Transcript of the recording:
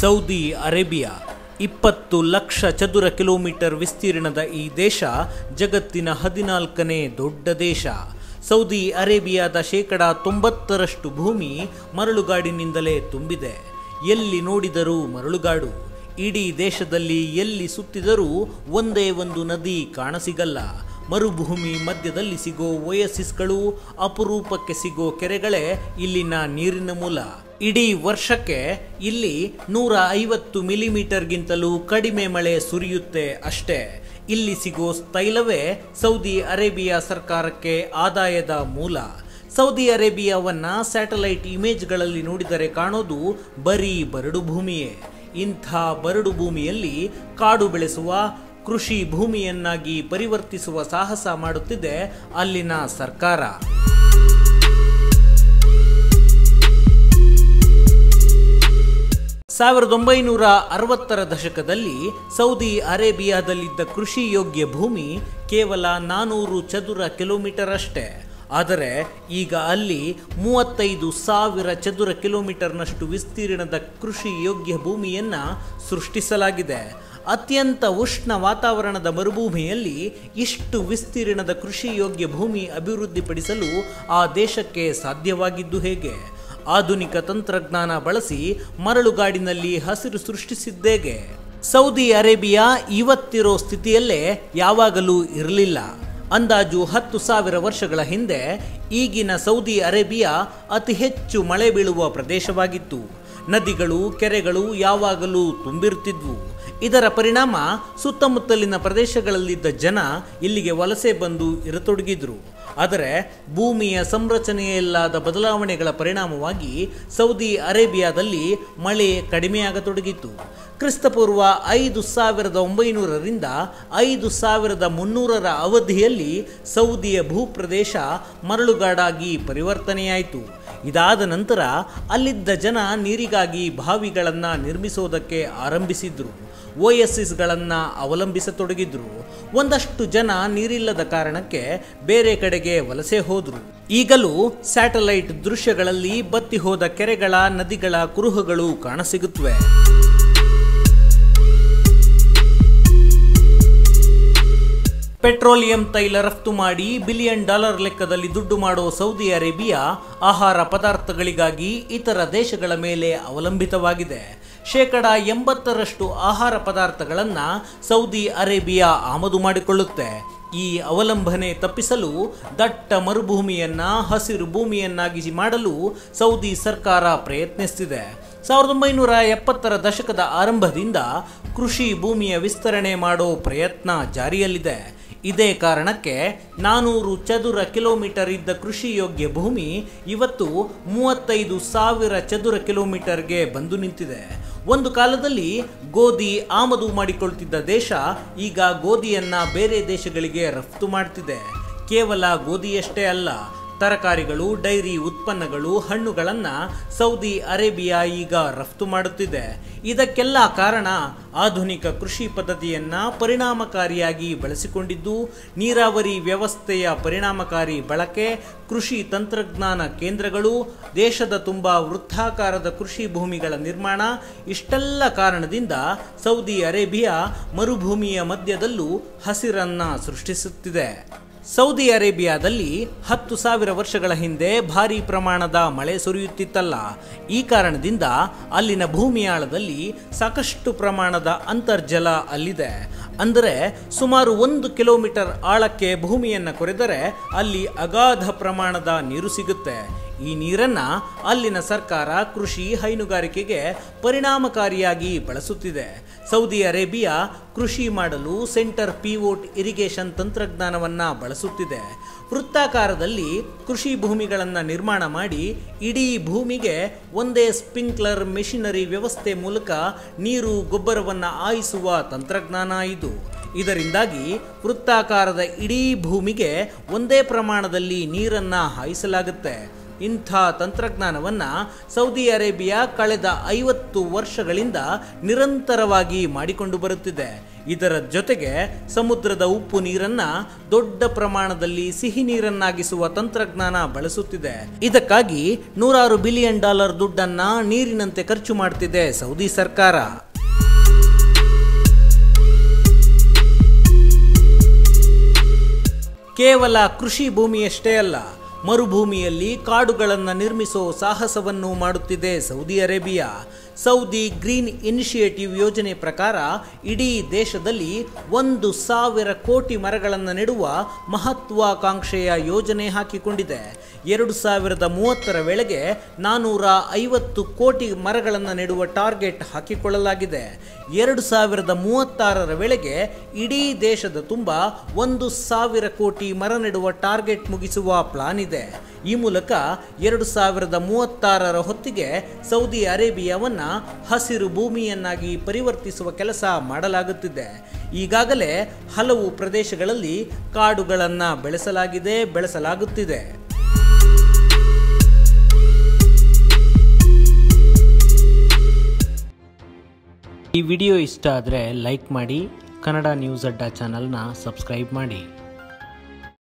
Saudi Arabia ಇಪ್ಪತ್ತು lakh ಚದುರ kilometre ವಿಸ್ತೀರ್ಣದ ಈ ದೇಶ ಜಗತ್ತಿನ ಹದಿನಾಲ್ಕನೇ ದೊಡ್ಡ ದೇಶ ಸೌದಿ ಅರೇಬಿಯಾದ ಶೇಕಡ ತೊಂಬತ್ತರಷ್ಟು ಭೂಮಿ ಮರಳುಗಾಡಿನಿಂದಲೇ ತುಂಬಿದೆ ಎಲ್ಲಿ ನೋಡಿದರೂ ಮರಳುಗಾಡು ಇಡೀ ದೇಶದಲ್ಲಿ ಎಲ್ಲಿ ಸುತ್ತಿದರೂ ಒಂದೇ ಒಂದು ನದಿ ಕಾಣಸಿಗಲ್ಲ ಮರುಭೂಮಿ ಮಧ್ಯದಲ್ಲಿ ಸಿಗೋ ಒಯಸಿಸ್ಗಳು ಅಪರೂಪಕ್ಕೆ ಸಿಗೋ ಕೆರೆಗಳೇ ಇಲ್ಲಿನ ನೀರಿನ ಮೂಲ ಇಡೀ ವರ್ಷಕ್ಕೆ ಇಲ್ಲಿ ನೂರ ಐವತ್ತು ಮಿಲಿಮೀಟರ್ಗಿಂತಲೂ ಕಡಿಮೆ ಮಳೆ ಸುರಿಯುತ್ತೆ ಅಷ್ಟೇ ಇಲ್ಲಿ ಸಿಗೋ ತೈಲವೇ ಸೌದಿ ಅರೇಬಿಯಾ ಸರ್ಕಾರಕ್ಕೆ ಆದಾಯದ ಮೂಲ ಸೌದಿ ಅರೇಬಿಯಾವನ್ನ ಸ್ಯಾಟಲೈಟ್ ಇಮೇಜ್ಗಳಲ್ಲಿ ನೋಡಿದರೆ ಕಾಣೋದು ಬರೀ ಬರಡು ಭೂಮಿಯೇ ಇಂಥ ಬರಡು ಭೂಮಿಯಲ್ಲಿ ಕಾಡು ಬೆಳೆಸುವ ಕೃಷಿ ಭೂಮಿಯನ್ನಾಗಿ ಪರಿವರ್ತಿಸುವ ಸಾಹಸ ಮಾಡುತ್ತಿದೆ ಅಲ್ಲಿನ ಸರ್ಕಾರ ಸಾವಿರದ ಒಂಬೈನೂರ ಅರವತ್ತರ ದಶಕದಲ್ಲಿ ಸೌದಿ ಅರೇಬಿಯಾದಲ್ಲಿದ್ದ ಕೃಷಿ ಯೋಗ್ಯ ಭೂಮಿ ಕೇವಲ ನಾನೂರು ಚದುರ ಕಿಲೋಮೀಟರ್ ಅಷ್ಟೇ ಆದರೆ ಈಗ ಅಲ್ಲಿ ಮೂವತ್ತೈದು ಸಾವಿರ ಚದುರ ಕಿಲೋಮೀಟರ್ನಷ್ಟು ವಿಸ್ತೀರ್ಣದ ಕೃಷಿ ಯೋಗ್ಯ ಭೂಮಿಯನ್ನು ಸೃಷ್ಟಿಸಲಾಗಿದೆ ಅತ್ಯಂತ ಉಷ್ಣ ವಾತಾವರಣದ ಮರುಭೂಮಿಯಲ್ಲಿ ಇಷ್ಟು ವಿಸ್ತೀರ್ಣದ ಕೃಷಿ ಯೋಗ್ಯ ಭೂಮಿ ಅಭಿವೃದ್ಧಿಪಡಿಸಲು ಆ ದೇಶಕ್ಕೆ ಸಾಧ್ಯವಾಗಿದ್ದು ಹೇಗೆ ಆಧುನಿಕ ತಂತ್ರಜ್ಞಾನ ಬಳಸಿ ಮರಳುಗಾಡಿನಲ್ಲಿ ಹಸಿರು ಸೃಷ್ಟಿಸಿದ್ದೇಗೆ ಸೌದಿ ಅರೇಬಿಯಾ ಇವತ್ತಿರೋ ಸ್ಥಿತಿಯಲ್ಲೇ ಯಾವಾಗಲೂ ಇರಲಿಲ್ಲ ಅಂದಾಜು ಹತ್ತು ಸಾವಿರ ವರ್ಷಗಳ ಹಿಂದೆ ಈಗಿನ ಸೌದಿ ಅರೇಬಿಯಾ ಅತಿ ಹೆಚ್ಚು ಮಳೆ ಬೀಳುವ ಪ್ರದೇಶವಾಗಿತ್ತು ನದಿಗಳು ಕೆರೆಗಳು ಯಾವಾಗಲೂ ತುಂಬಿರುತ್ತಿದ್ವು ಇದರ ಪರಿಣಾಮ ಸುತ್ತಮುತ್ತಲಿನ ಪ್ರದೇಶಗಳಲ್ಲಿದ್ದ ಜನ ಇಲ್ಲಿಗೆ ವಲಸೆ ಬಂದು ಇರತೊಡಗಿದ್ರು ಆದರೆ ಭೂಮಿಯ ಸಂರಚನೆಯಲ್ಲಾದ ಬದಲಾವಣೆಗಳ ಪರಿಣಾಮವಾಗಿ ಸೌದಿ ಅರೇಬಿಯಾದಲ್ಲಿ ಮಳೆ ಕಡಿಮೆಯಾಗತೊಡಗಿತು ಕ್ರಿಸ್ತಪೂರ್ವ ಐದು ಸಾವಿರದ ಒಂಬೈನೂರರಿಂದ ಐದು ಸಾವಿರದ ಮುನ್ನೂರರ ಅವಧಿಯಲ್ಲಿ ಸೌದಿಯ ಭೂಪ್ರದೇಶ ಮರಳುಗಾಡಾಗಿ ಪರಿವರ್ತನೆಯಾಯಿತು ಇದಾದ ನಂತರ ಅಲ್ಲಿದ್ದ ಜನ ನೀರಿಗಾಗಿ ಬಾವಿಗಳನ್ನು ನಿರ್ಮಿಸೋದಕ್ಕೆ ಆರಂಭಿಸಿದ್ರು ಓಎಸ್ಎಸ್ಗಳನ್ನು ಅವಲಂಬಿಸತೊಡಗಿದ್ರು ಒಂದಷ್ಟು ಜನ ನೀರಿಲ್ಲದ ಕಾರಣಕ್ಕೆ ಬೇರೆ ಕಡೆಗೆ ವಲಸೆ ಹೋದ್ರು ಈಗಲೂ ಸ್ಯಾಟಲೈಟ್ ದೃಶ್ಯಗಳಲ್ಲಿ ಬತ್ತಿ ಹೋದ ಕೆರೆಗಳ ನದಿಗಳ ಕುರುಹುಗಳು ಕಾಣಸಿಗುತ್ತವೆ ಪೆಟ್ರೋಲಿಯಂ ತೈಲ ರಫ್ತು ಮಾಡಿ ಬಿಲಿಯನ್ ಡಾಲರ್ ಲೆಕ್ಕದಲ್ಲಿ ದುಡ್ಡು ಮಾಡೋ ಸೌದಿ ಅರೇಬಿಯಾ ಆಹಾರ ಪದಾರ್ಥಗಳಿಗಾಗಿ ಇತರ ದೇಶಗಳ ಮೇಲೆ ಅವಲಂಬಿತವಾಗಿದೆ ಶೇಕಡ ಎಂಬತ್ತರಷ್ಟು ಆಹಾರ ಪದಾರ್ಥಗಳನ್ನು ಸೌದಿ ಅರೇಬಿಯಾ ಆಮದು ಮಾಡಿಕೊಳ್ಳುತ್ತೆ ಈ ಅವಲಂಬನೆ ತಪ್ಪಿಸಲು ದಟ್ಟ ಮರುಭೂಮಿಯನ್ನ ಹಸಿರು ಭೂಮಿಯನ್ನಾಗಿಸಿ ಮಾಡಲು ಸೌದಿ ಸರ್ಕಾರ ಪ್ರಯತ್ನಿಸುತ್ತಿದೆ ಸಾವಿರದ ಒಂಬೈನೂರ ಎಪ್ಪತ್ತರ ದಶಕದ ಆರಂಭದಿಂದ ಕೃಷಿ ಭೂಮಿಯ ವಿಸ್ತರಣೆ ಮಾಡೋ ಪ್ರಯತ್ನ ಜಾರಿಯಲ್ಲಿದೆ ಇದೇ ಕಾರಣಕ್ಕೆ ನಾನೂರು ಚದುರ ಕಿಲೋಮೀಟರ್ ಇದ್ದ ಕೃಷಿ ಯೋಗ್ಯ ಭೂಮಿ ಇವತ್ತು ಮೂವತ್ತೈದು ಸಾವಿರ ಚದುರ ಕಿಲೋಮೀಟರ್ಗೆ ಬಂದು ನಿಂತಿದೆ ಒಂದು ಕಾಲದಲ್ಲಿ ಗೋಧಿ ಆಮದು ಮಾಡಿಕೊಳ್ತಿದ್ದ ದೇಶ ಈಗ ಗೋಧಿಯನ್ನ ಬೇರೆ ದೇಶಗಳಿಗೆ ರಫ್ತು ಮಾಡ್ತಿದೆ ಕೇವಲ ಗೋಧಿಯಷ್ಟೇ ಅಲ್ಲ ತರಕಾರಿಗಳು ಡೈರಿ ಉತ್ಪನ್ನಗಳು ಹಣ್ಣುಗಳನ್ನು ಸೌದಿ ಅರೇಬಿಯಾ ಈಗ ರಫ್ತು ಮಾಡುತ್ತಿದೆ ಇದಕ್ಕೆಲ್ಲ ಕಾರಣ ಆಧುನಿಕ ಕೃಷಿ ಪದ್ಧತಿಯನ್ನು ಪರಿಣಾಮಕಾರಿಯಾಗಿ ಬಳಸಿಕೊಂಡಿದ್ದು ನೀರಾವರಿ ವ್ಯವಸ್ಥೆಯ ಪರಿಣಾಮಕಾರಿ ಬಳಕೆ ಕೃಷಿ ತಂತ್ರಜ್ಞಾನ ಕೇಂದ್ರಗಳು ದೇಶದ ತುಂಬ ವೃತ್ತಾಕಾರದ ಕೃಷಿ ಭೂಮಿಗಳ ನಿರ್ಮಾಣ ಇಷ್ಟೆಲ್ಲ ಕಾರಣದಿಂದ ಸೌದಿ ಅರೇಬಿಯಾ ಮರುಭೂಮಿಯ ಮಧ್ಯದಲ್ಲೂ ಹಸಿರನ್ನ ಸೃಷ್ಟಿಸುತ್ತಿದೆ ಸೌದಿ ಅರೇಬಿಯಾದಲ್ಲಿ ಹತ್ತು ಸಾವಿರ ವರ್ಷಗಳ ಹಿಂದೆ ಭಾರಿ ಪ್ರಮಾಣದ ಮಳೆ ಸುರಿಯುತ್ತಿತ್ತಲ್ಲ ಈ ಕಾರಣದಿಂದ ಅಲ್ಲಿನ ಭೂಮಿಯಾಳದಲ್ಲಿ ಸಾಕಷ್ಟು ಪ್ರಮಾಣದ ಅಂತರ್ಜಲ ಅಲ್ಲಿದೆ ಅಂದರೆ ಸುಮಾರು ಒಂದು ಕಿಲೋಮೀಟರ್ ಆಳಕ್ಕೆ ಭೂಮಿಯನ್ನು ಕೊರೆದರೆ ಅಲ್ಲಿ ಅಗಾಧ ಪ್ರಮಾಣದ ನೀರು ಸಿಗುತ್ತೆ ಈ ನೀರನ್ನ ಅಲ್ಲಿನ ಸರ್ಕಾರ ಕೃಷಿ ಹೈನುಗಾರಿಕೆಗೆ ಪರಿಣಾಮಕಾರಿಯಾಗಿ ಬಳಸುತ್ತಿದೆ ಸೌದಿ ಅರೇಬಿಯಾ ಕೃಷಿ ಮಾಡಲು ಸೆಂಟರ್ ಪಿವೋಟ್ ಇರಿಗೇಷನ್ ತಂತ್ರಜ್ಞಾನವನ್ನು ಬಳಸುತ್ತಿದೆ ವೃತ್ತಾಕಾರದಲ್ಲಿ ಕೃಷಿ ಭೂಮಿಗಳನ್ನು ನಿರ್ಮಾಣ ಮಾಡಿ ಇಡೀ ಭೂಮಿಗೆ ಒಂದೇ ಸ್ಪ್ರಿಂಕ್ಲರ್ ಮೆಷಿನರಿ ವ್ಯವಸ್ಥೆ ಮೂಲಕ ನೀರು ಗೊಬ್ಬರವನ್ನು ಆಯಿಸುವ ತಂತ್ರಜ್ಞಾನ ಇದು ಇದರಿಂದಾಗಿ ವೃತ್ತಾಕಾರದ ಇಡೀ ಭೂಮಿಗೆ ಒಂದೇ ಪ್ರಮಾಣದಲ್ಲಿ ನೀರನ್ನು ಹಾಯಿಸಲಾಗುತ್ತೆ ಇಂಥ ತಂತ್ರಜ್ಞಾನವನ್ನು ಸೌದಿ ಅರೇಬಿಯಾ ಕಳೆದ ಐವತ್ತು ವರ್ಷಗಳಿಂದ ನಿರಂತರವಾಗಿ ಮಾಡಿಕೊಂಡು ಬರುತ್ತಿದೆ ಇದರ ಜೊತೆಗೆ ಸಮುದ್ರದ ಉಪ್ಪು ನೀರನ್ನ ದೊಡ್ಡ ಪ್ರಮಾಣದಲ್ಲಿ ಸಿಹಿ ನೀರನ್ನಾಗಿಸುವ ತಂತ್ರಜ್ಞಾನ ಬಳಸುತ್ತಿದೆ ಇದಕ್ಕಾಗಿ ನೂರಾರು ಬಿಲಿಯನ್ ಡಾಲರ್ ದುಡ್ಡನ್ನ ನೀರಿನಂತೆ ಖರ್ಚು ಮಾಡ್ತಿದೆ ಸೌದಿ ಸರ್ಕಾರ ಕೇವಲ ಕೃಷಿ ಭೂಮಿಯಷ್ಟೇ ಅಲ್ಲ ಮರುಭೂಮಿಯಲ್ಲಿ ಕಾಡುಗಳನ್ನು ನಿರ್ಮಿಸೋ ಸಾಹಸವನ್ನು ಮಾಡುತ್ತಿದೆ Saudi Arabia Saudi green initiative ಯೋಜನೆ ಪ್ರಕಾರ ಇಡೀ ದೇಶದಲ್ಲಿ ಒಂದು ಸಾವಿರ ಕೋಟಿ ಮರಗಳನ್ನು ನೆಡುವ ಮಹತ್ವಾಕಾಂಕ್ಷೆಯ ಯೋಜನೆ ಹಾಕಿಕೊಂಡಿದೆ ಎರಡು ಸಾವಿರದ ಮೂವತ್ತರ ವೇಳೆಗೆ ನಾನೂರ ಐವತ್ತು ಕೋಟಿ ಮರಗಳನ್ನು ನೆಡುವ ಟಾರ್ಗೆಟ್ ಹಾಕಿಕೊಳ್ಳಲಾಗಿದೆ ಎರಡು ಸಾವಿರದ ಮೂವತ್ತಾರರ ವೇಳೆಗೆ ಇಡೀ ದೇಶದ ತುಂಬ ಒಂದು ಸಾವಿರ ಕೋಟಿ ಮರ ನೆಡುವ ಟಾರ್ಗೆಟ್ ಮುಗಿಸುವ ಪ್ಲಾನ್ ಇದೆ ಈ ಮೂಲಕ ಎರಡು ಸಾವಿರದ ಮೂವತ್ತಾರರ ಹೊತ್ತಿಗೆ ಸೌದಿ ಅರೇಬಿಯಾವನ್ನ ಹಸಿರು ಭೂಮಿಯನ್ನಾಗಿ ಪರಿವರ್ತಿಸುವ ಕೆಲಸ ಮಾಡಲಾಗುತ್ತಿದೆ ಈಗಾಗಲೇ ಹಲವು ಪ್ರದೇಶಗಳಲ್ಲಿ ಕಾಡುಗಳನ್ನು ಬೆಳೆಸಲಾಗಿದೆ ಬೆಳೆಸಲಾಗುತ್ತಿದೆ ಈ ವಿಡಿಯೋ ಇಷ್ಟ ಆದರೆ ಲೈಕ್ ಮಾಡಿ ಕನ್ನಡ ನ್ಯೂಸ್ ಅಡ್ಡ ಚಾನಲ್ನ ಸಬ್ಸ್ಕ್ರೈಬ್ ಮಾಡಿ